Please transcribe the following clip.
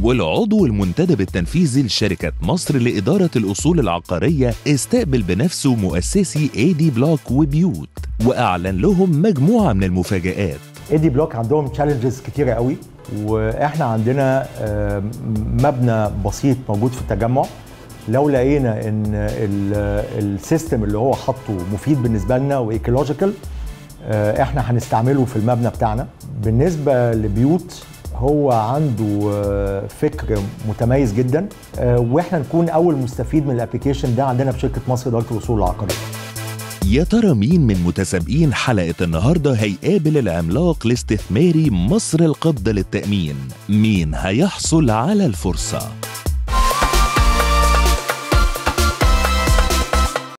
والعضو المنتدب التنفيذي لشركة مصر لإدارة الأصول العقارية استقبل بنفسه مؤسسي اي دي بلوك وبيوت وأعلن لهم مجموعة من المفاجآت ايدي بلوك عندهم تشالنجز كتيره قوي واحنا عندنا آه، مبنى بسيط موجود في التجمع لو لقينا ان ال- السيستم اللي هو حاطه مفيد بالنسبه لنا وايكولوجيكال احنا هنستعمله في المبنى بتاعنا بالنسبه لبيوت هو عنده آه، فكر متميز جدا آه، واحنا نكون اول مستفيد من الابلكيشن ده عندنا في شركه مصر اداره الاصول العقاريه يا ترى مين من متسابقين حلقة النهاردة هيقابل العملاق الاستثماري مصر القبضة للتأمين؟ مين هيحصل على الفرصة؟